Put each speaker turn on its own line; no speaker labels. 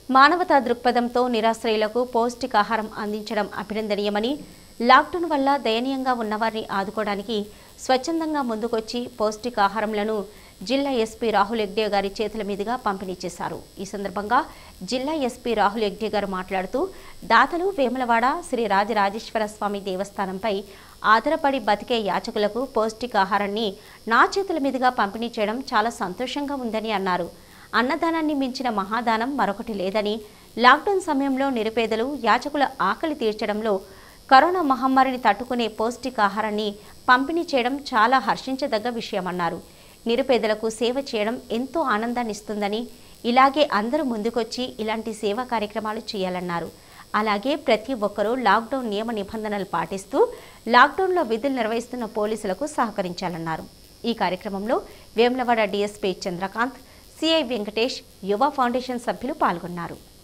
మానవతా దృక్పథంతో నిరాశ్రయులకు పౌష్టికాహారం అందించడం అభినందనీయమని లాక్డౌన్ వల్ల దయనీయంగా ఉన్నవారిని ఆదుకోవడానికి స్వచ్ఛందంగా ముందుకొచ్చి పౌష్టికాహారంలను జిల్లా ఎస్పీ రాహుల్ ఎగ్డే గారి చేతుల మీదుగా పంపిణీ చేశారు ఈ సందర్భంగా జిల్లా ఎస్పీ రాహుల్ ఎగ్డే గారు మాట్లాడుతూ దాతలు వేములవాడ శ్రీ రాజరాజేశ్వర స్వామి దేవస్థానంపై ఆధారపడి బతికే యాచకులకు పౌష్టికాహారాన్ని నా చేతుల మీదుగా పంపిణీ చేయడం చాలా సంతోషంగా ఉందని అన్నారు అన్నదానాన్ని మించిన మహాదానం మరొకటి లేదని లాక్డౌన్ సమయంలో నిరుపేదలు యాచకుల ఆకలి తీర్చడంలో కరోనా మహమ్మారిని తట్టుకునే పౌష్టికాహారాన్ని పంపిణీ చేయడం చాలా హర్షించదగ్గ విషయమన్నారు నిరుపేదలకు సేవ చేయడం ఎంతో ఆనందాన్ని ఇస్తుందని ఇలాగే అందరూ ముందుకొచ్చి ఇలాంటి సేవా కార్యక్రమాలు చేయాలన్నారు అలాగే ప్రతి ఒక్కరూ లాక్డౌన్ నియమ నిబంధనలు పాటిస్తూ లాక్డౌన్లో విధులు నిర్వహిస్తున్న పోలీసులకు సహకరించాలన్నారు ఈ కార్యక్రమంలో Vemulawada DSP Chandrakanth CI Venkatesh Yuva foundation సభ్యులు పాల్గొన్నారు